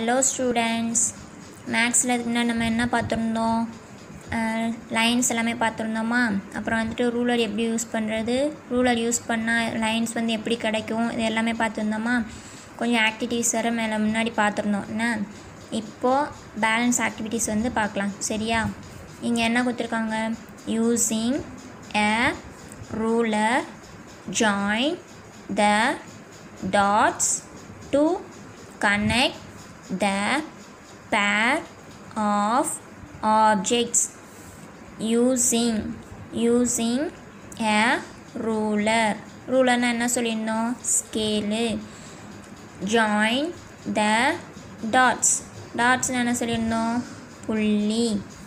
Hello students மேக்ஸில் இதுக்கு முன்னாடி நம்ம என்ன பார்த்துருந்தோம் லைன்ஸ் எல்லாமே பார்த்துருந்தோமா அப்புறம் வந்துட்டு ரூலர் எப்படி யூஸ் பண்ணுறது ரூலர் யூஸ் பண்ணால் லைன்ஸ் வந்து எப்படி கிடைக்கும் இது எல்லாமே பார்த்துருந்தோமா கொஞ்சம் ஆக்டிவிட்டீஸ் வேறு மேலே முன்னாடி பார்த்துருந்தோம் என்ன இப்போது பேலன்ஸ் ஆக்டிவிட்டீஸ் வந்து பார்க்கலாம் சரியா இங்கே என்ன கொடுத்துருக்காங்க using a ruler join the dots to connect the pair of objects using using a ruler rulerனா என்ன சொல்லியிருந்தோம் ஸ்கேலு join the dots dotsனா என்ன சொல்லியிருந்தோம் புள்ளி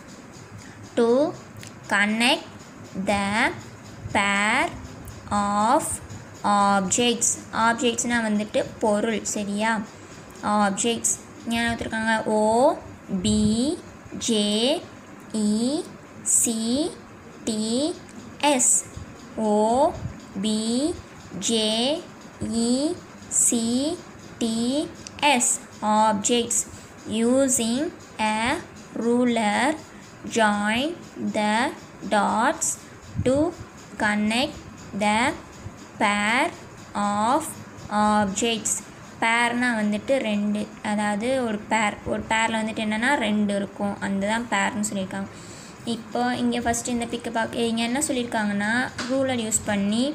to connect the pair of objects ஆப்ஜெக்ட்ஸ்னால் வந்துட்டு பொருள் சரியா ஆப்ஜெக்ட்ஸ் ஞாபகம் கொடுத்துருக்காங்க O B J E C T S O B J E C T S objects using a ruler join the dots to connect the pair of objects பேர்னால் வந்துட்டு ரெண்டு அதாவது ஒரு பேர் ஒரு பேரில் வந்துட்டு என்னென்னா ரெண்டு இருக்கும் அந்த தான் பேர்னு சொல்லியிருக்காங்க இப்போ இங்கே ஃபஸ்ட்டு இந்த பிக்கை பார்க்க இங்கே என்ன சொல்லியிருக்காங்கன்னா ரூலர் யூஸ் பண்ணி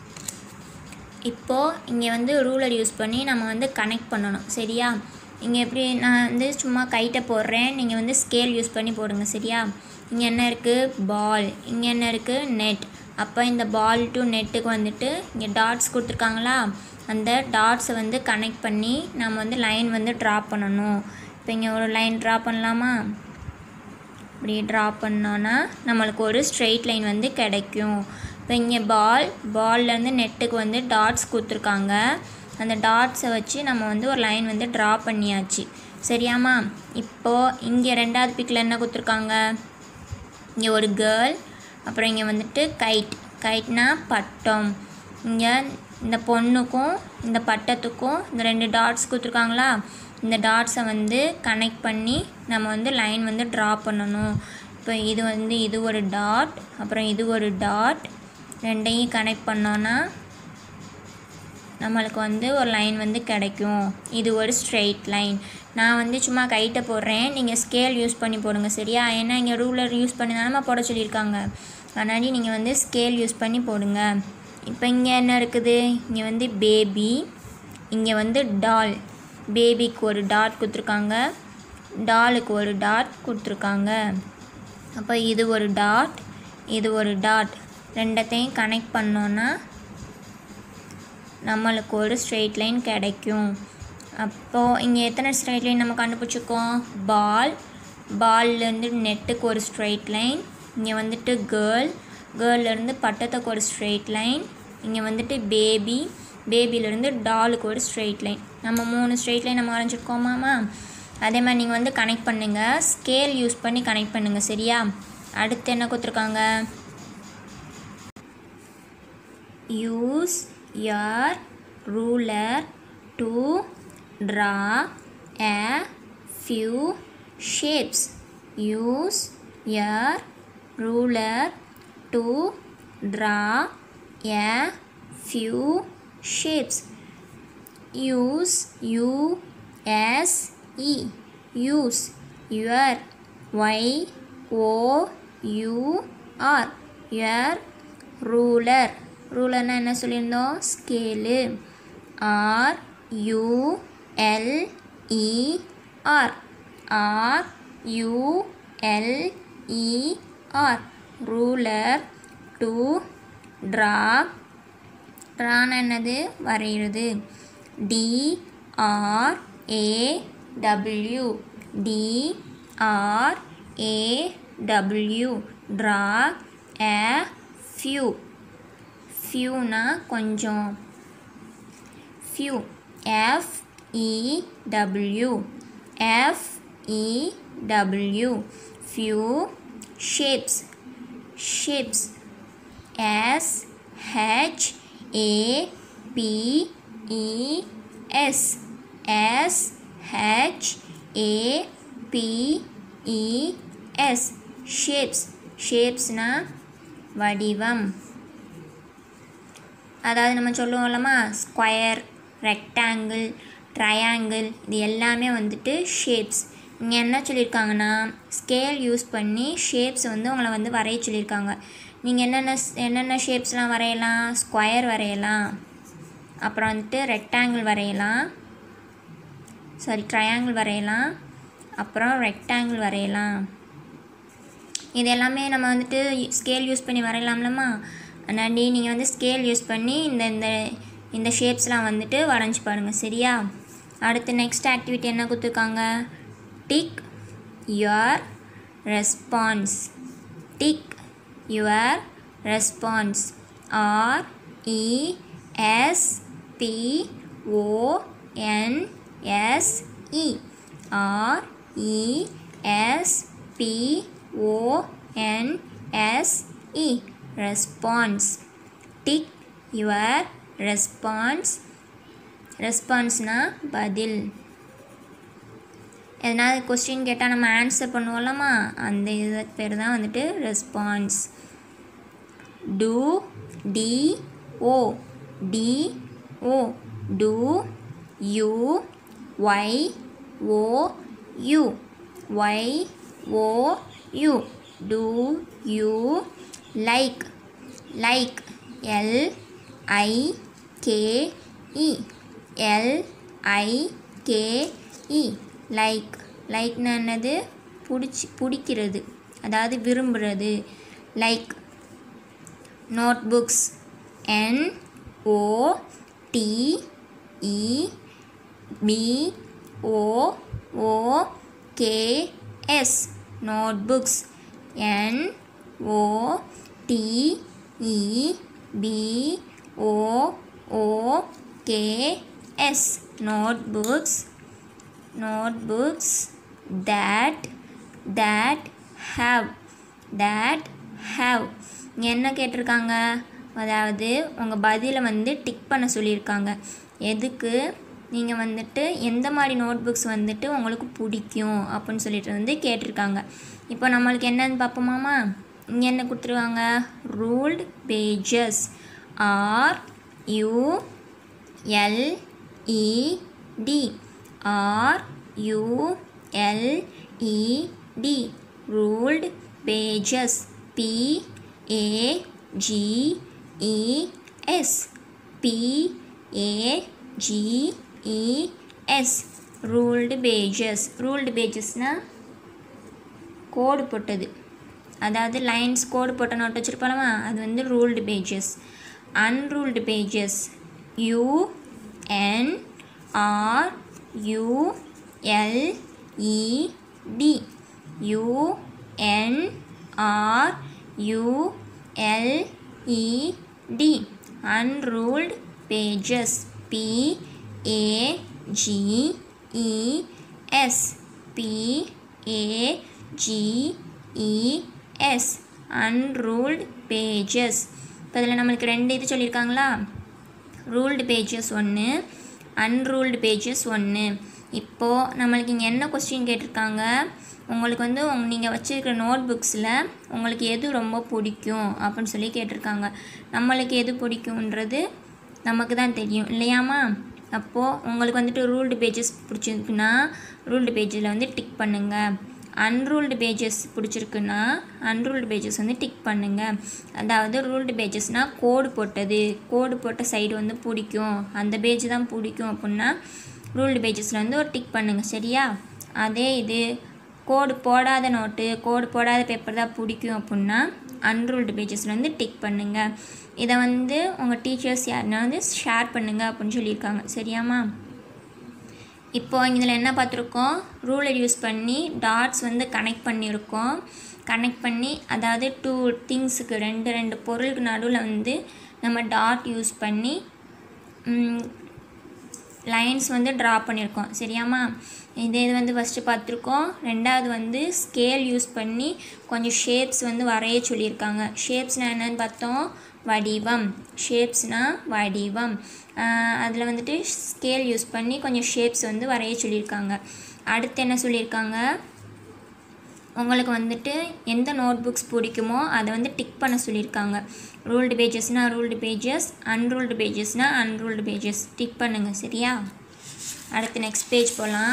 இப்போது இங்கே வந்து ரூலர் யூஸ் பண்ணி நம்ம வந்து கனெக்ட் பண்ணணும் சரியா இங்கே எப்படி நான் வந்து சும்மா கைட்டை போடுறேன் நீங்கள் வந்து ஸ்கேல் யூஸ் பண்ணி போடுங்க சரியா இங்கே என்ன இருக்குது பால் இங்கே என்ன இருக்குது நெட் அப்போ இந்த பால் டு நெட்டுக்கு வந்துட்டு இங்கே டாட்ஸ் கொடுத்துருக்காங்களா அந்த டாட்ஸை வந்து கனெக்ட் பண்ணி நம்ம வந்து லைன் வந்து ட்ரா பண்ணணும் இப்போ இங்கே ஒரு லைன் ட்ரா பண்ணலாமா இப்படி ட்ரா பண்ணோன்னா நம்மளுக்கு ஒரு ஸ்ட்ரெயிட் லைன் வந்து கிடைக்கும் இப்போ இங்கே பால் பால்லேருந்து நெட்டுக்கு வந்து டாட்ஸ் கொடுத்துருக்காங்க அந்த டாட்ஸை வச்சு நம்ம வந்து ஒரு லைன் வந்து ட்ரா பண்ணியாச்சு சரியாம்மா இப்போது இங்கே ரெண்டாவது பிக்கில் என்ன கொடுத்துருக்காங்க இங்கே ஒரு கேர்ள் அப்புறம் இங்கே வந்துட்டு கைட் கைட்னா பட்டம் இங்கே இந்த பொண்ணுக்கும் இந்த பட்டத்துக்கும் இந்த ரெண்டு டாட்ஸ் கொடுத்துருக்காங்களா இந்த டாட்ஸை வந்து கனெக்ட் பண்ணி நம்ம வந்து லைன் வந்து ட்ரா பண்ணணும் இப்போ இது வந்து இது ஒரு டாட் அப்புறம் இது ஒரு டாட் ரெண்டையும் கனெக்ட் பண்ணோன்னா நம்மளுக்கு வந்து ஒரு லைன் வந்து கிடைக்கும் இது ஒரு ஸ்ட்ரெயிட் லைன் நான் வந்து சும்மா கைட்டை போடுறேன் நீங்கள் ஸ்கேல் யூஸ் பண்ணி போடுங்க சரியா ஏன்னா இங்கே ரூலர் யூஸ் பண்ணி தானே போட சொல்லியிருக்காங்க அதனால நீங்கள் வந்து ஸ்கேல் யூஸ் பண்ணி போடுங்க இப்போ இங்கே என்ன இருக்குது இங்கே வந்து பேபி இங்கே வந்து டால் பேபிக்கு ஒரு டாட் கொடுத்துருக்காங்க டாலுக்கு ஒரு டாட் கொடுத்துருக்காங்க அப்போ இது ஒரு டாட் இது ஒரு டாட் ரெண்டத்தையும் கனெக்ட் பண்ணோன்னா நம்மளுக்கு ஒரு ஸ்ட்ரெயிட் லைன் கிடைக்கும் அப்போது இங்கே எத்தனை ஸ்ட்ரெயிட் லைன் நம்ம கண்டுபிடிச்சிருக்கோம் பால் பால்லேருந்து நெட்டுக்கு ஒரு ஸ்ட்ரெயிட் லைன் இங்கே வந்துட்டு கேர்ள் கேர்ள்லேருந்து பட்டத்துக்கு ஒரு ஸ்ட்ரெயிட் லைன் இங்கே வந்துட்டு பேபி பேபிலேருந்து டாலுக்கு ஒரு ஸ்ட்ரெயிட் லைன் நம்ம மூணு ஸ்ட்ரெயிட் லைன் நம்ம வரைஞ்சிருக்கோமாமா அதே மாதிரி நீங்கள் வந்து கனெக்ட் பண்ணுங்கள் ஸ்கேல் யூஸ் பண்ணி கனெக்ட் பண்ணுங்கள் சரியா அடுத்து என்ன கொடுத்துருக்காங்க use your ruler to draw a few shapes. Use your ruler to draw a few shapes. Use U S E. Use your Y O U R. Your ruler. ரூலர்னா என்ன சொல்லியிருந்தோம் scale R U L E R R U L E R ruler to draw ட்ரான என்னது வரைகிறது D R A W D R A W draw a few ஃபியூனா கொஞ்சம் few F E W F E W few shapes shapes S H A P E S S H A P E S shapes ஷேப்ஸ்னா வடிவம் அதாவது நம்ம சொல்லுவோம்லமா square rectangle triangle இது எல்லாமே வந்துட்டு shapes இங்கே என்ன சொல்லியிருக்காங்கன்னா ஸ்கேல் யூஸ் பண்ணி ஷேப்ஸ் வந்து உங்களை வந்து வரைய சொல்லியிருக்காங்க நீங்கள் என்னென்ன என்னென்ன ஷேப்ஸ்லாம் வரையலாம் ஸ்கொயர் வரையலாம் அப்புறம் வந்துட்டு ரெக்டாங்கிள் வரையலாம் சாரி ட்ரையாங்கிள் வரையலாம் அப்புறம் ரெக்டாங்கிள் வரையலாம் இது எல்லாமே நம்ம வந்துட்டு ஸ்கேல் யூஸ் பண்ணி வரையலாம்லம்மா அண்ணாண்டி நீங்கள் வந்து ஸ்கேல் யூஸ் பண்ணி இந்த இந்த இந்த ஷேப்ஸ்லாம் வந்துட்டு வரைஞ்சி பாருங்கள் சரியா அடுத்து நெக்ஸ்ட் ஆக்டிவிட்டி என்ன கொடுத்துருக்காங்க tick your response tick your response R E S P O N S E R E S P O N S E response tick your response ரெஸ்பான்ஸ்னால் பதில் எதனால் கொஸ்டின் கேட்டால் நம்ம ஆன்சர் பண்ணுவோம்லம்மா அந்த இதுக்கு பேர் தான் வந்துட்டு response to T O T O to you Y O U Y O U to you like like L I K E L I K E like லைக்னா என்னது பிடிச்சி பிடிக்கிறது அதாவது விரும்புகிறது like notebooks N O T E B O O K S notebooks N O T E B O O K S notebooks notebooks that that have that have இங்கே என்ன கேட்டிருக்காங்க அதாவது உங்கள் பதிலை வந்து tick பண்ண சொல்லியிருக்காங்க எதுக்கு நீங்கள் வந்துட்டு எந்த மாதிரி நோட் புக்ஸ் வந்துட்டு உங்களுக்கு பிடிக்கும் அப்படின்னு சொல்லிட்டு வந்து கேட்டிருக்காங்க இப்போ நம்மளுக்கு என்னன்னு பார்ப்போமாமா இங்கே என்ன கொடுத்துருவாங்க ruled pages R U L E D R U L E D ruled pages P A G E S P A G E S ruled pages ruled பேஜஸ்னால் கோடு போட்டது அதாவது லைன்ஸ் கோடு போட்ட நோட் வச்சுருப்பாலமா அது வந்து ruled pages unruled pages U N R U L E D U N R U L E D unruled pages P A G E S P A G E S unruled pages இப்போ இதில் நம்மளுக்கு ரெண்டு இது சொல்லியிருக்காங்களா ruled pages ஒன்று unruled pages ஒன்று இப்போது நம்மளுக்கு இங்கே என்ன கொஸ்டின் கேட்டிருக்காங்க உங்களுக்கு வந்து உங் நீங்கள் வச்சுருக்கிற நோட் புக்ஸில் உங்களுக்கு எது ரொம்ப பிடிக்கும் அப்படின்னு சொல்லி கேட்டிருக்காங்க நம்மளுக்கு எது பிடிக்குன்றது நமக்கு தான் தெரியும் இல்லையாம்மா அப்போது உங்களுக்கு வந்துட்டு ரூல்டு பேஜஸ் பிடிச்சிருக்குன்னா ரூல்டு பேஜில் வந்து டிக் பண்ணுங்கள் அன்ரூல்டு பேஜஸ் பிடிச்சிருக்குன்னா அன்ரூல்டு பேஜஸ் வந்து டிக் பண்ணுங்கள் அதாவது ரூல்டு பேஜஸ்னால் கோடு போட்டது கோடு போட்ட சைடு வந்து பிடிக்கும் அந்த பேஜ் தான் பிடிக்கும் அப்படின்னா ரூல்டு பேஜஸில் வந்து ஒரு டிக் பண்ணுங்கள் சரியா அதே இது கோடு போடாத நோட்டு கோடு போடாத பேப்பர் தான் பிடிக்கும் அப்படின்னா அன்ரூல்டு பேஜஸில் வந்து டிக் பண்ணுங்கள் இதை வந்து உங்கள் டீச்சர்ஸ் யாருன்னா வந்து ஷேர் பண்ணுங்கள் அப்படின்னு சொல்லியிருக்காங்க சரியாம்மா இப்போ இதில் என்ன பார்த்துருக்கோம் ரூலர் யூஸ் பண்ணி டாட்ஸ் வந்து கனெக்ட் பண்ணியிருக்கோம் கனெக்ட் பண்ணி அதாவது டூ திங்ஸுக்கு ரெண்டு ரெண்டு பொருளுக்கு நடுவில் வந்து நம்ம டாட் யூஸ் பண்ணி லைன்ஸ் வந்து ட்ரா பண்ணியிருக்கோம் சரியாம்மா இதே இது வந்து ஃபஸ்ட்டு பார்த்துருக்கோம் ரெண்டாவது வந்து ஸ்கேல் யூஸ் பண்ணி கொஞ்சம் ஷேப்ஸ் வந்து வரைய சொல்லியிருக்காங்க ஷேப்ஸ்னால் என்னென்னு பார்த்தோம் வடிவம் ஷேப்ஸ்னால் வடிவம் அதில் வந்துட்டு ஸ்கேல் யூஸ் பண்ணி கொஞ்சம் ஷேப்ஸ் வந்து வரைய சொல்லியிருக்காங்க அடுத்து என்ன சொல்லியிருக்காங்க உங்களுக்கு வந்துட்டு எந்த நோட் புக்ஸ் பிடிக்குமோ அதை வந்து டிக் பண்ண சொல்லியிருக்காங்க ரூல்டு பேஜஸ்னால் ரூல்டு பேஜஸ் அன்ரூல்டு பேஜஸ்னால் அன்ரூல்டு பேஜஸ் டிக் பண்ணுங்கள் சரியா அடுத்து நெக்ஸ்ட் பேஜ் போகலாம்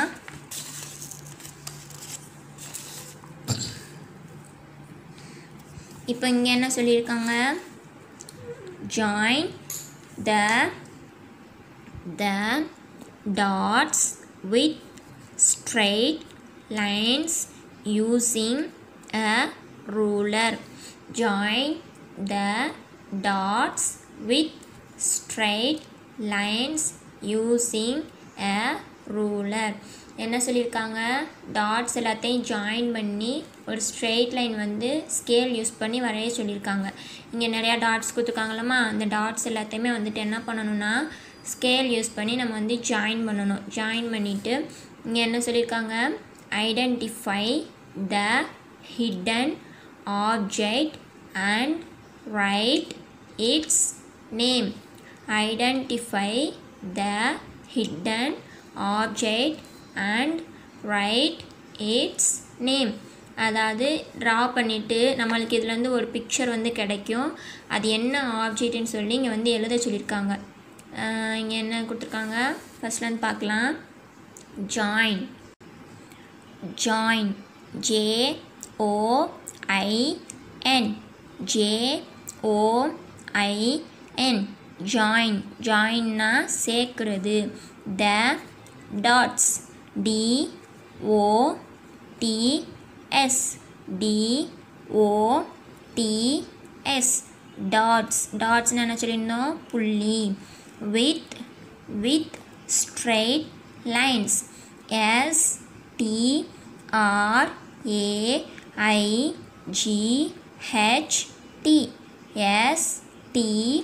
இப்போ இங்கே என்ன சொல்லியிருக்காங்க join the the dots with straight lines using a ruler. Join the dots with straight lines using a ruler. என்ன சொல்லியிருக்காங்க டாட்ஸ் எல்லாத்தையும் ஜாயின் பண்ணி ஒரு ஸ்ட்ரெயிட் லைன் வந்து ஸ்கேல் யூஸ் பண்ணி வரைய சொல்லியிருக்காங்க இங்கே நிறையா டாட்ஸ் கொடுத்துருக்காங்களம்மா அந்த டாட்ஸ் எல்லாத்தையுமே வந்துட்டு என்ன பண்ணணும்னா ஸ்கேல் யூஸ் பண்ணி நம்ம வந்து ஜாயின் பண்ணணும் ஜாயின் பண்ணிவிட்டு இங்கே என்ன சொல்லியிருக்காங்க identify the hidden object and write its name identify the hidden object and write its name அதாவது ட்ரா பண்ணிவிட்டு நம்மளுக்கு இதுலேருந்து ஒரு பிக்சர் வந்து கிடைக்கும் அது என்ன ஆப்ஜெக்ட்னு சொல்லி இங்கே வந்து எழுத சொல்லியிருக்காங்க இங்கே என்ன கொடுத்துருக்காங்க ஃபஸ்ட்லேருந்து பார்க்கலாம் join join J O I N J O I N join ஜாயின்னா சேர்க்குறது the dots D O T S D O T S dots டாட்ஸ்னு என்ன சொல்லியிருந்தோம் புள்ளி with with straight lines S T R A I G H T S T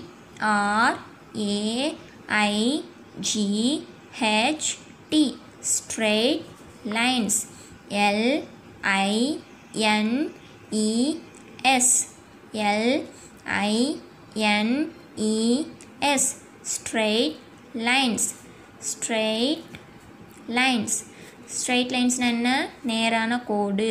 R A I G H T straight lines L I N E S L I N E S straight lines straight lines straight lines என்ன நேரான கோடு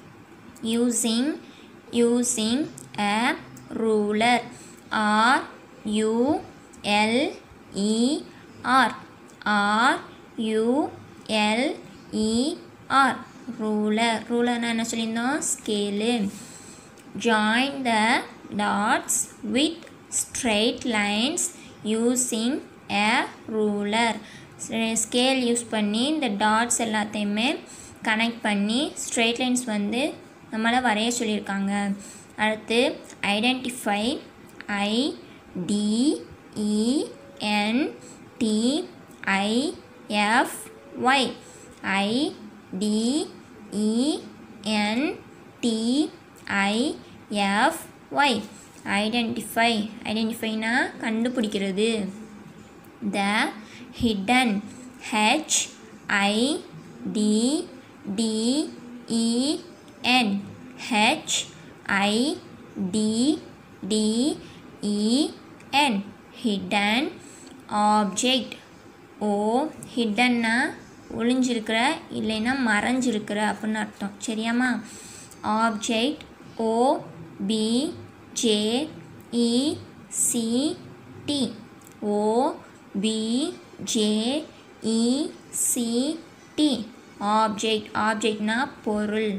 using using a ruler R U L E R R U L E R ruler ruler என்ன சொல்லியிருந்தோம் scale join the dots with straight lines using a ruler scale use பண்ணி இந்த dots எல்லாத்தையுமே connect பண்ணி straight lines வந்து நம்மளை வரைய சொல்லியிருக்காங்க அடுத்து identify I D E N T I F Y I D E N T I F Y identify ஐடென்டிஃபைனா கண்டுபிடிக்கிறது the hidden H I D D E N H I D D E N hidden object O ஹிடன்னா ஒளிஞ்சிருக்கிற இல்லைன்னா மறைஞ்சிருக்கிற அப்படின்னு அர்த்தம் சரியாம்மா object O B J E C T O B J E C T object ஆப்ஜெக்ட்னா பொருள்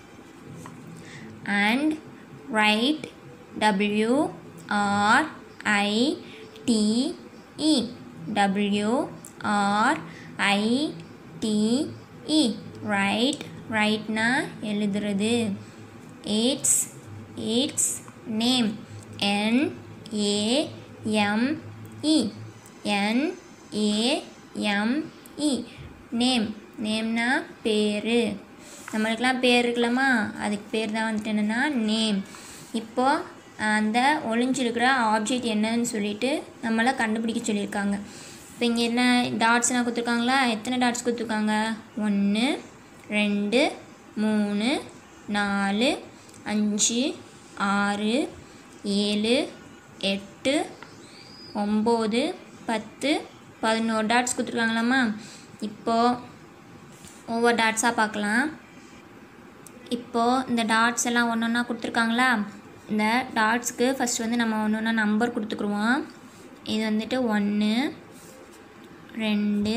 and write W R I D E W R I D E write ரைட்னா எழுதுறது its its name N A M E N A M E name நேம்னா பேர் நம்மளுக்கெல்லாம் பேர் இருக்கலாமா அதுக்கு பேர் தான் வந்துட்டு என்னென்னா நேம் இப்போது அந்த ஒளிஞ்சிருக்கிற ஆப்ஜெக்ட் என்னன்னு சொல்லிட்டு நம்மளை கண்டுபிடிக்க சொல்லியிருக்காங்க இப்போ இங்கே என்ன டாட்ஸ்லாம் கொடுத்துருக்காங்களா எத்தனை டாட்ஸ் கொடுத்துருக்காங்க ஒன்று ரெண்டு மூணு நாலு அஞ்சு ஆறு ஏழு எட்டு ஒம்பது பத்து பதினோரு டாட்ஸ் கொடுத்துருக்காங்களாம்மா இப்போது ஒவ்வொரு டாட்ஸாக பார்க்கலாம் இப்போது இந்த டாட்ஸ் எல்லாம் ஒன்று ஒன்றா கொடுத்துருக்காங்களா இந்த டாட்ஸ்க்கு ஃபஸ்ட் வந்து நம்ம ஒன்று ஒன்றா நம்பர் கொடுத்துக்குருவோம் இது வந்துட்டு ஒன்று ரெண்டு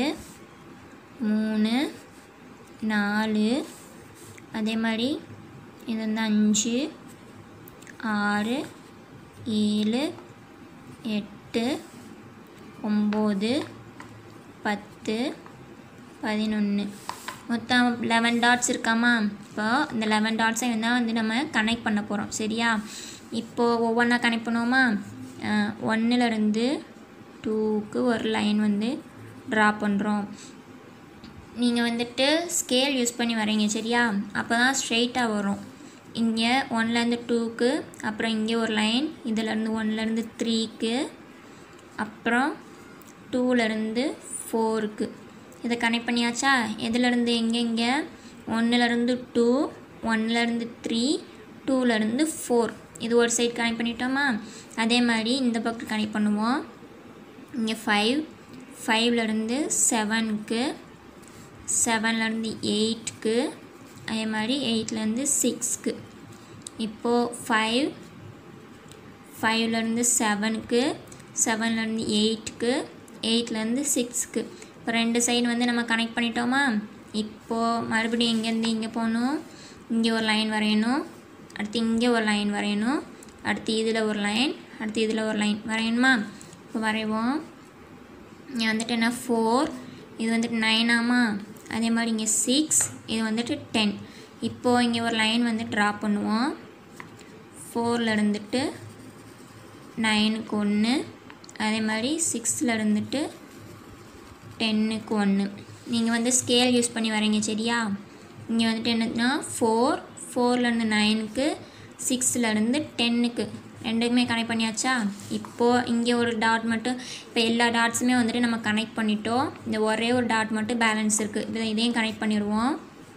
மூணு நாலு அதே மாதிரி இது வந்து அஞ்சு ஆறு ஏழு எட்டு ஒம்பது பத்து பதினொன்று மொத்தம் லெவன் டாட்ஸ் இருக்காமா இப்போ இந்த லெவன் டாட்ஸை தான் வந்து நம்ம கனெக்ட் பண்ண போகிறோம் சரியா இப்போது ஒவ்வொன்றா கனெக்ட் பண்ணுவோமா ஒன்றுலேருந்து டூக்கு ஒரு லைன் வந்து ட்ரா பண்ணுறோம் நீங்கள் வந்துட்டு ஸ்கேல் யூஸ் பண்ணி வரீங்க சரியா அப்போ தான் ஸ்ட்ரெயிட்டாக வரும் இங்கே ஒன்லேருந்து டூக்கு அப்புறம் இங்கே ஒரு லைன் இதிலேருந்து ஒன்லேருந்து த்ரீக்கு அப்புறம் டூலேருந்து ஃபோருக்கு இதை கனெக்ட் பண்ணியாச்சா எதுலேருந்து எங்கெங்கே ஒன்றுலேருந்து டூ ஒன்லேருந்து த்ரீ டூலேருந்து ஃபோர் இது ஒரு சைடு கனெக்ட் பண்ணிட்டோமா அதே மாதிரி இந்த பக்கம் கனெக்ட் பண்ணுவோம் இங்கே ஃபைவ் ஃபைவ்லேருந்து செவனுக்கு செவன்லேருந்து எயிட்க்கு அதே மாதிரி எயிட்லேருந்து சிக்ஸ்க்கு இப்போது ஃபைவ் ஃபைவ்லேருந்து செவனுக்கு செவன்லேருந்து எயிட்டுக்கு எயிட்லேருந்து சிக்ஸ்க்கு இப்போ ரெண்டு சைடு வந்து நம்ம கனெக்ட் பண்ணிட்டோமா இப்போது மறுபடியும் இங்கேருந்து இங்கே போகணும் இங்கே ஒரு லைன் வரையணும் அடுத்து இங்கே ஒரு லைன் வரையணும் அடுத்து இதில் ஒரு லைன் அடுத்து இதில் ஒரு லைன் வரையணுமா இப்போ வரைவோம் இங்கே வந்துட்டு என்ன ஃபோர் இது வந்துட்டு நைனாமா அதே மாதிரி இங்கே சிக்ஸ் இது வந்துட்டு டென் இப்போது இங்கே ஒரு லைன் வந்து ட்ரா பண்ணுவோம் ஃபோரில் இருந்துட்டு நைனுக்கு ஒன்று அதே மாதிரி சிக்ஸில் இருந்துட்டு டென்னுக்கு ஒன்று நீங்கள் வந்து ஸ்கேல் யூஸ் பண்ணி வரீங்க சரியா இங்கே வந்துட்டு என்னதுன்னா ஃபோர் ஃபோர்லேருந்து நைனுக்கு சிக்ஸ்லேருந்து டென்னுக்கு ரெண்டுக்குமே கனெக்ட் பண்ணியாச்சா இப்போது இங்கே ஒரு டாட் மட்டும் இப்போ எல்லா டாட்ஸுமே வந்துட்டு நம்ம கனெக்ட் பண்ணிட்டோம் இந்த ஒரே ஒரு டாட் மட்டும் பேலன்ஸ் இருக்குது இப்போ இதையும் கனெக்ட் பண்ணிடுவோம்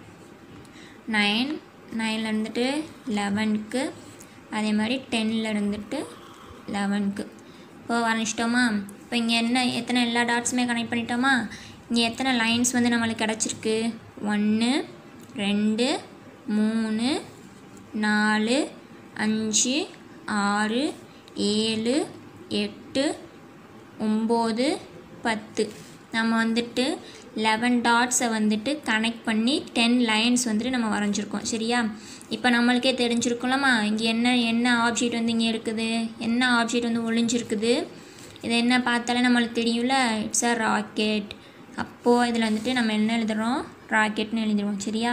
நைன் நைனில் இருந்துட்டு லெவனுக்கு அதே மாதிரி டென்னில் இருந்துட்டு லெவனுக்கு இப்போ வரைஞ்சிட்டோமா இப்போ இங்கே என்ன எத்தனை எல்லா டாட்ஸுமே கனெக்ட் பண்ணிட்டோமா இங்கே எத்தனை லைன்ஸ் வந்து நம்மளுக்கு கிடச்சிருக்கு ஒன்று ரெண்டு மூணு நாலு அஞ்சு ஆறு ஏழு எட்டு ஒம்பது பத்து நம்ம வந்துட்டு லெவன் டாட்ஸை வந்துட்டு கனெக்ட் பண்ணி டென் லைன்ஸ் வந்துட்டு நம்ம வரைஞ்சிருக்கோம் சரியா இப்போ நம்மளுக்கே தெரிஞ்சிருக்கலாமா இங்கே என்ன என்ன ஆப்ஜெக்ட் வந்து இங்கே இருக்குது என்ன ஆப்ஜெக்ட் வந்து ஒளிஞ்சிருக்குது இது என்ன பார்த்தாலே நம்மளுக்கு தெரியும்ல இட்ஸ் அ ராக்கெட் அப்போது இதில் வந்துட்டு நம்ம என்ன எழுதுகிறோம் ராக்கெட்னு எழுதிடுவோம் சரியா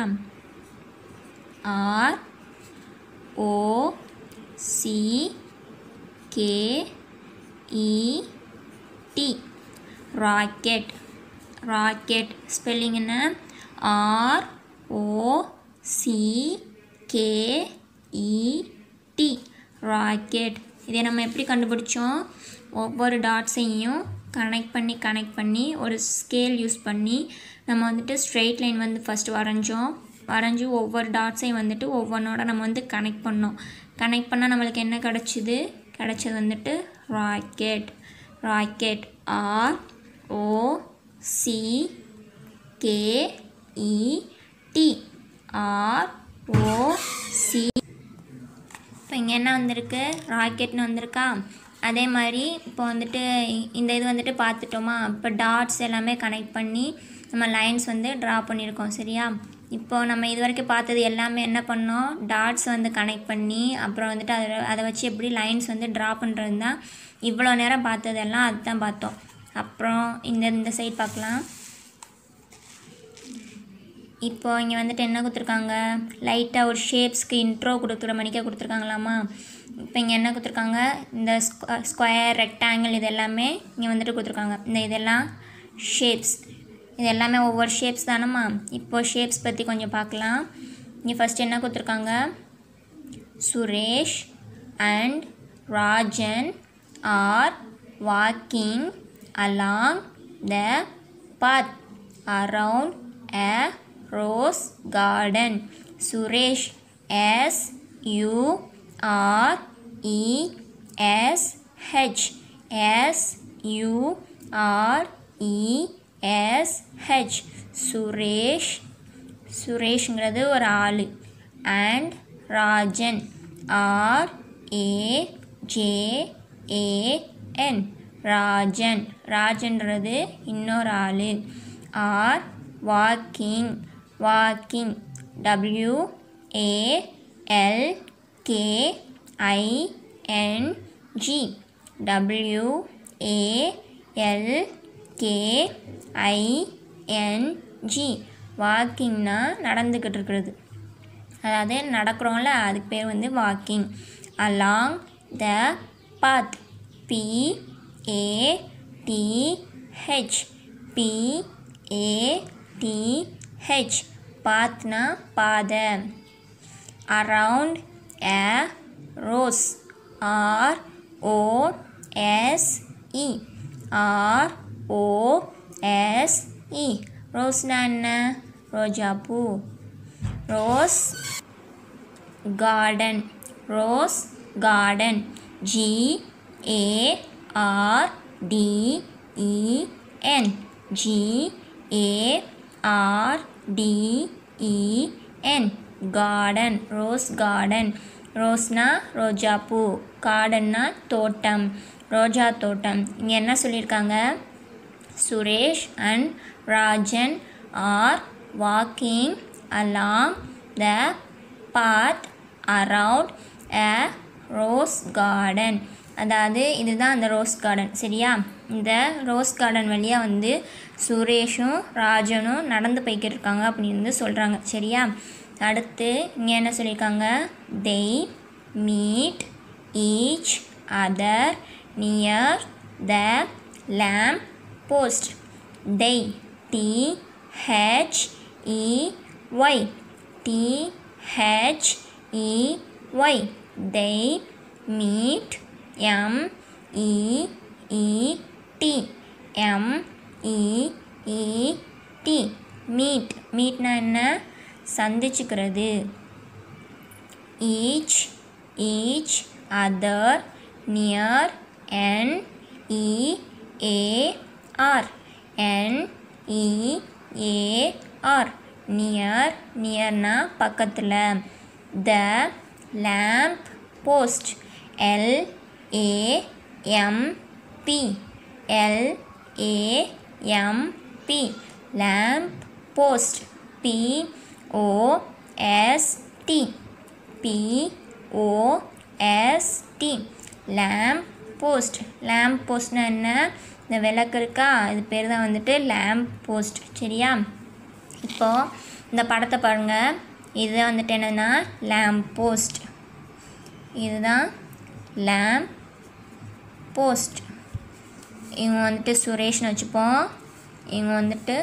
R O C K E T rocket rocket spelling என்ன R O C K E T rocket இதை நம்ம எப்படி கண்டுபிடிச்சோம் ஒவ்வொரு டாட்ஸையும் கனெக்ட் பண்ணி கனெக்ட் பண்ணி ஒரு ஸ்கேல் யூஸ் பண்ணி நம்ம வந்துட்டு ஸ்ட்ரெயிட் லைன் வந்து ஃபஸ்ட்டு வரைஞ்சோம் வரைஞ்சி ஒவ்வொரு டாட்ஸையும் வந்துட்டு ஒவ்வொன்றோட நம்ம வந்து கனெக்ட் பண்ணோம் கனெக்ட் பண்ணால் நம்மளுக்கு என்ன கிடச்சிது கிடச்சது வந்துட்டு rocket rocket R O C K E D R O C இப்போ இங்கே என்ன வந்திருக்கு ராக்கெட்னு வந்திருக்கா அதே மாதிரி இப்போ வந்துட்டு இந்த இது வந்துட்டு பார்த்துட்டோமா இப்போ டாட்ஸ் எல்லாமே கனெக்ட் பண்ணி நம்ம லைன்ஸ் வந்து ட்ரா பண்ணியிருக்கோம் சரியா இப்போ நம்ம இது வரைக்கும் பார்த்தது எல்லாமே என்ன பண்ணோம் டாட்ஸ் வந்து கனெக்ட் பண்ணி அப்புறம் வந்துட்டு அதை அதை வச்சு எப்படி லைன்ஸ் வந்து ட்ரா பண்ணுறது தான் இவ்வளோ நேரம் பார்த்ததெல்லாம் அதுதான் பார்த்தோம் அப்புறம் இந்த இந்த சைட் பார்க்கலாம் இப்போ இங்கே வந்துட்டு என்ன கொடுத்துருக்காங்க லைட்டாக ஒரு ஷேப்ஸ்க்கு இன்ட்ரோ கொடுக்குற மணிக்கே கொடுத்துருக்காங்களாமா இப்போ இங்கே என்ன கொடுத்துருக்காங்க இந்த ஸ்கொயர் ரெக்டாங்கிள் இது எல்லாமே இங்கே வந்துட்டு கொடுத்துருக்காங்க இந்த இதெல்லாம் ஷேப்ஸ் இது எல்லாமே ஒவ்வொரு ஷேப்ஸ் தானம்மா இப்போ ஷேப்ஸ் பற்றி கொஞ்சம் பார்க்கலாம் இங்கே ஃபஸ்ட் என்ன கொடுத்துருக்காங்க Suresh and Rajan are walking along the path around a rose garden Suresh S U R E S H S U R E S H Suresh சுரேஷ்ங்கிறது ஒரு ஆள் and Rajan R A J A N Rajan ராஜன்றது இன்னொரு ஆள் are walking walking W A L K I N G W A L K I N G வாக்கிங்னா நடந்துக்கிட்டு இருக்கிறது அதாவது நடக்கிறோம்ல அதுக்கு பேர் வந்து walking along the path P A T H P A T H பாத்னா பாதை around a rose R O S E R O S E ரோஸ்னா என்ன ரோஜா பூ rose garden rose garden G A R D E N G A R D E N garden rose garden ரோஸ்னா ரோஜா பூ கார்டன்னா தோட்டம் ரோஜா தோட்டம் இங்கே என்ன சொல்லியிருக்காங்க Suresh and Rajan are walking along the path around a rose garden அதாவது இதுதான் அந்த ரோஸ் கார்டன் சரியா இந்த ரோஸ் கார்டன் வழியாக வந்து சுரேஷும் ராஜனும் நடந்து போய்க்கிட்டு இருக்காங்க அப்படின்னு வந்து சொல்கிறாங்க சரியா அடுத்து இங்கே என்ன சொல்லியிருக்காங்க they meet each other near the lamp post they T H E Y T H E Y they meet M E E T M E E T meet மீட்னா என்ன சந்திச்சுக்கிறது each each other near N E A R N E A R near நியர்னா பக்கத்தில் the lamp post L A M P L A M P lamp post P O S T P O S D lamp post lamp போஸ்ட்னா என்ன இந்த விளக்கு இருக்கா இது பேர் தான் வந்துட்டு லேம்ப் போஸ்ட் சரியா இப்போது இந்த படத்தை பாருங்கள் இது வந்துட்டு என்னென்னா லேம்ப் போஸ்ட் இதுதான் லேம்ப் போஸ்ட் இவங்க வந்துட்டு சுரேஷ்னு வச்சுப்போம் இவங்க வந்துட்டு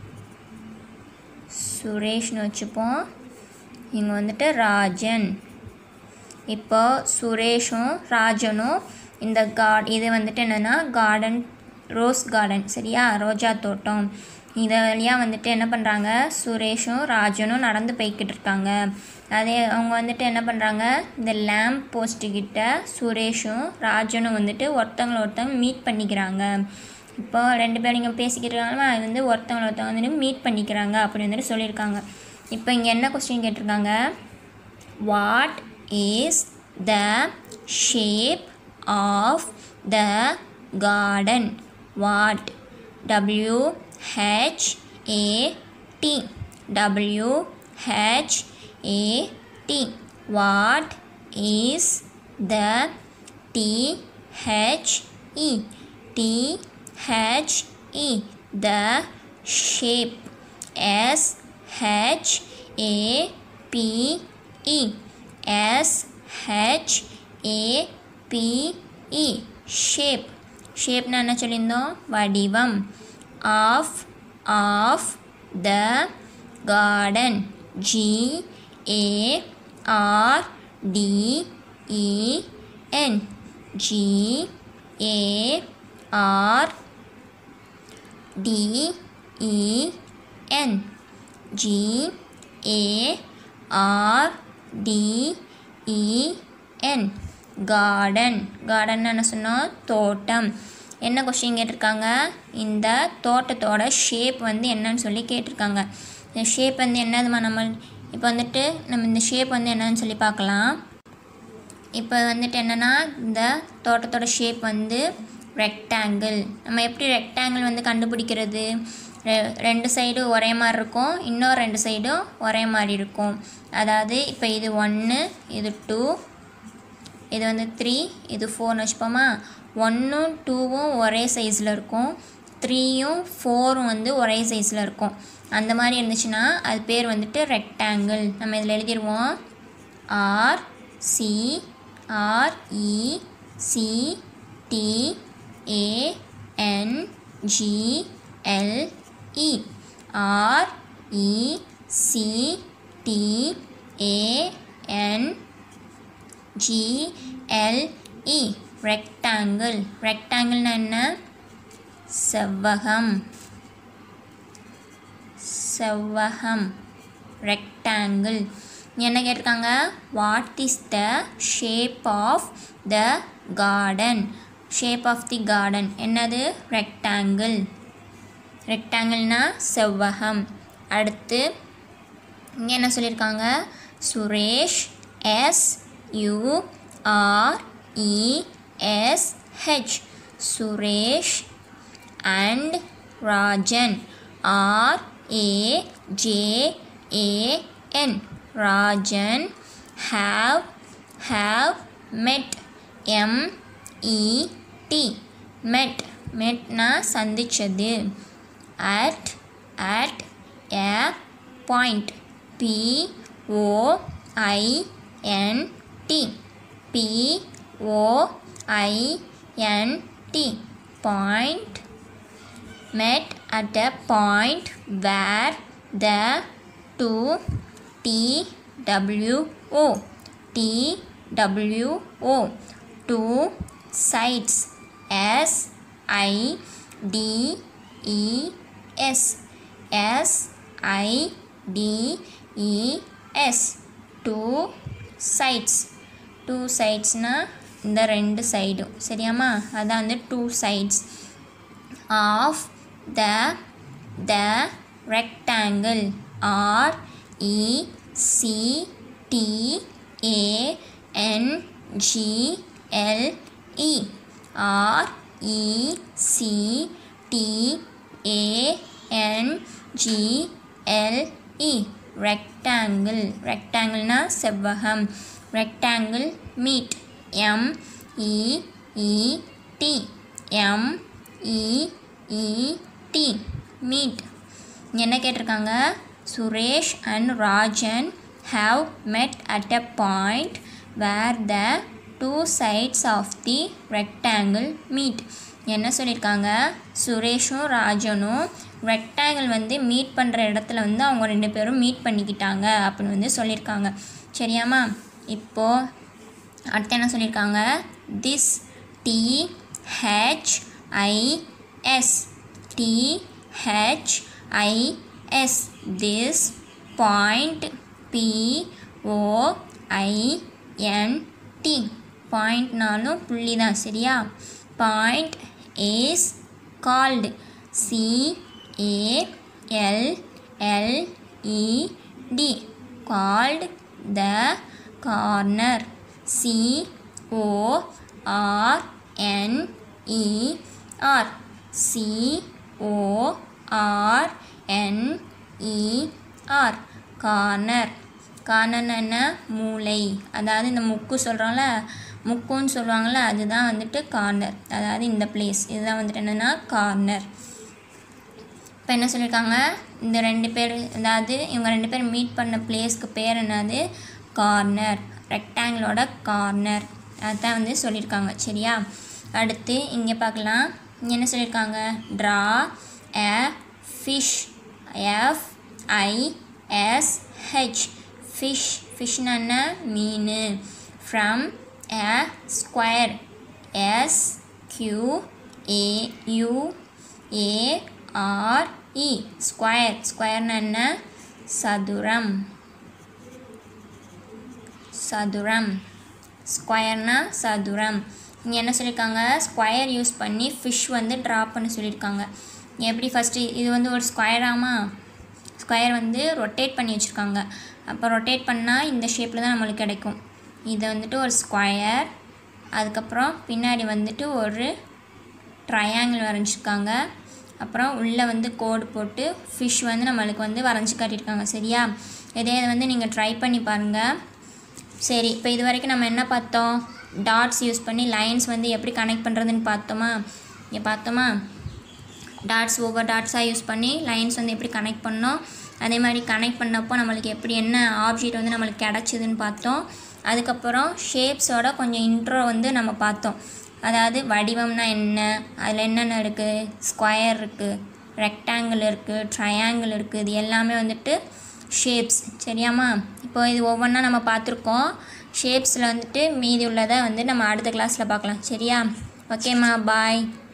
சுரேஷ்னு வச்சுப்போம் இவங்க வந்துட்டு ராஜன் இப்போ சுரேஷும் ராஜனும் இந்த கார்ட் இது வந்துட்டு என்னென்னா கார்டன் ரோஸ் கார்டன் சரியா ரோஜா தோட்டம் இதை வழியாக வந்துட்டு என்ன பண்ணுறாங்க சுரேஷும் ராஜனும் நடந்து போய்கிட்டு இருக்காங்க அதே அவங்க வந்துட்டு என்ன பண்ணுறாங்க இந்த லேம்ப் போஸ்ட்டுக்கிட்ட சுரேஷும் ராஜனும் வந்துட்டு ஒருத்தவங்கள ஒருத்தவங்க மீட் பண்ணிக்கிறாங்க இப்போ ரெண்டு பேரும் இங்கே பேசிக்கிட்டு இருக்காங்களா அது வந்து ஒருத்தவங்கள ஒருத்தவங்க வந்துட்டு மீட் பண்ணிக்கிறாங்க அப்படின்னு வந்துட்டு சொல்லியிருக்காங்க இப்போ இங்கே என்ன கொஸ்டின் கேட்டிருக்காங்க what is the shape of the garden what W H A T W H A T what is the T H E T H E the shape S H A P E S H A P E shape ஷேப்னா என்ன சொல்லியிருந்தோம் வடிவம் of of the garden G A R D E N G A R D E N G A R D E N garden garden என்ன சொன்னோம் தோட்டம் என்ன question கேட்டிருக்காங்க இந்த தோட்டத்தோட ஷேப் வந்து என்னன்னு சொல்லி கேட்டிருக்காங்க இந்த ஷேப் வந்து என்னதுமா நம்ம இப்போ வந்துட்டு நம்ம இந்த ஷேப் வந்து என்னன்னு சொல்லி பார்க்கலாம் இப்போ வந்துட்டு என்னென்னா இந்த தோட்டத்தோட ஷேப் வந்து ரெக்டாங்கிள் நம்ம எப்படி ரெக்டாங்கிள் வந்து கண்டுபிடிக்கிறது ரெ- ரெண்டு சைடும் ஒரே மாதிரி இருக்கும் இன்னும் ரெண்டு சைடும் ஒரே மாதிரி இருக்கும் அதாவது இப்போ இது ஒன்று இது டூ இது வந்து த்ரீ இது ஃபோர்னு வச்சுப்போமா ஒன்றும் டூவும் ஒரே சைஸில் இருக்கும் த்ரீயும் ஃபோரும் வந்து ஒரே சைஸில் இருக்கும் அந்த மாதிரி இருந்துச்சுன்னா அது பேர் வந்துட்டு ரெக்டாங்கிள் நம்ம இதில் எழுதிடுவோம் R C R E C T A N G L E R E C T A N G L E rectangle ரெக்டாங்கிள்னா என்ன செவ்வகம் செவ்வகம் ரெக்டாங்கிள் என்ன கேட்டிருக்காங்க what is the shape of the garden shape of the garden என்னது rectangle ரெக்டாங்கிள்னா செவ்வகம் அடுத்து இங்கே என்ன சொல்லியிருக்காங்க Suresh S U R E S H Suresh and Rajan R A J A N Rajan have have met M E T met மெட்னா சந்திச்சது at at a point p o i n t p o i n t point met at a point where the two t w o t w o two sides s i d e s s i d e s two sides two சைட்ஸ்னால் இந்த ரெண்டு சைடும் சரியாம்மா அதான் வந்து two sides of the the rectangle R E C T A N G L E R E C T A N G L E rectangle ரெக்டாங்கிள்னா செவ்வகம் rectangle meet M E E T M E E T meet என்ன கேட்டிருக்காங்க Suresh and Rajan have met at a point where the two sides of the rectangle meet என்ன சொல்லியிருக்காங்க சுரேஷும் ராஜனும் rectangle வந்து meet பண்ணுற இடத்துல வந்து அவங்க ரெண்டு பேரும் மீட் பண்ணிக்கிட்டாங்க அப்படின்னு வந்து சொல்லியிருக்காங்க சரியாம்மா இப்போது அடுத்து என்ன சொல்லியிருக்காங்க this T H I S T H I S this point P O I N T பாயிண்ட்னாலும் புள்ளி தான் சரியா point is called C A L L E D called the corner C O R N E R C O R N E R corner corner என்ன மூளை அதாவது இந்த முக்கு சொல்கிறோம்ல முக்குன்னு சொல்லுவாங்கள்ல அதுதான் வந்துட்டு கார்னர் அதாவது இந்த பிளேஸ் இதுதான் வந்துட்டு என்னென்னா கார்னர் இப்போ என்ன சொல்லியிருக்காங்க இந்த ரெண்டு பேர் அதாவது இவங்க ரெண்டு பேர் மீட் பண்ண பிளேஸ்க்கு பேர் என்னது கார்னர் ரெக்டாங்கிளோட கார்னர் அதுதான் வந்து சொல்லியிருக்காங்க சரியா அடுத்து இங்கே பார்க்கலாம் இங்கே என்ன சொல்லியிருக்காங்க draw a fish F I S H fish ஃபிஷ்னா என்ன மீன் from a square S Q A U A R E square ஸ்கொயர்னா என்ன சதுரம் சதுரம் ஸ்கொயர்னா சதுரம் இங்கே என்ன சொல்லியிருக்காங்க ஸ்கொயர் யூஸ் பண்ணி ஃபிஷ் வந்து ட்ரா பண்ண சொல்லியிருக்காங்க எப்படி ஃபஸ்ட்டு இது வந்து ஒரு ஸ்கொயராமா ஸ்கொயர் வந்து ரொட்டேட் பண்ணி வச்சுருக்காங்க அப்போ ரொட்டேட் பண்ணால் இந்த ஷேப்பில் தான் நம்மளுக்கு கிடைக்கும் இது வந்துட்டு ஒரு ஸ்கொயர் அதுக்கப்புறம் பின்னாடி வந்துட்டு ஒரு ட்ரையாங்கிள் வரைஞ்சிருக்காங்க அப்புறம் உள்ளே வந்து கோடு போட்டு ஃபிஷ் வந்து நம்மளுக்கு வந்து வரைஞ்சி காட்டியிருக்காங்க சரியா இதே இதை வந்து நீங்கள் ட்ரை பண்ணி பாருங்கள் சரி இப்போ இது வரைக்கும் நம்ம என்ன பார்த்தோம் டாட்ஸ் யூஸ் பண்ணி லைன்ஸ் வந்து எப்படி கனெக்ட் பண்ணுறதுன்னு பார்த்தோமா இங்கே பார்த்தோமா டாட்ஸ் ஒவ்வொரு டாட்ஸாக யூஸ் பண்ணி லைன்ஸ் வந்து எப்படி கனெக்ட் பண்ணோம் அதே மாதிரி கனெக்ட் பண்ணப்போ நம்மளுக்கு எப்படி என்ன ஆப்ஜெக்ட் வந்து நம்மளுக்கு கிடச்சிதுன்னு பார்த்தோம் அதுக்கப்புறம் ஷேப்ஸோட கொஞ்சம் இன்ட்ரோ வந்து நம்ம பார்த்தோம் அதாவது வடிவம்னா என்ன அதில் என்னென்ன இருக்குது ஸ்கொயர் இருக்குது ரெக்டாங்கிள் இருக்குது ட்ரையாங்கிள் இருக்குது இது எல்லாமே வந்துட்டு ஷேப்ஸ் சரியாம்மா இப்போ இது ஒவ்வொன்றா நம்ம பார்த்துருக்கோம் ஷேப்ஸில் வந்துட்டு மீதி உள்ளதை வந்து நம்ம அடுத்த கிளாஸில் பார்க்கலாம் சரியா ஓகேம்மா பாய்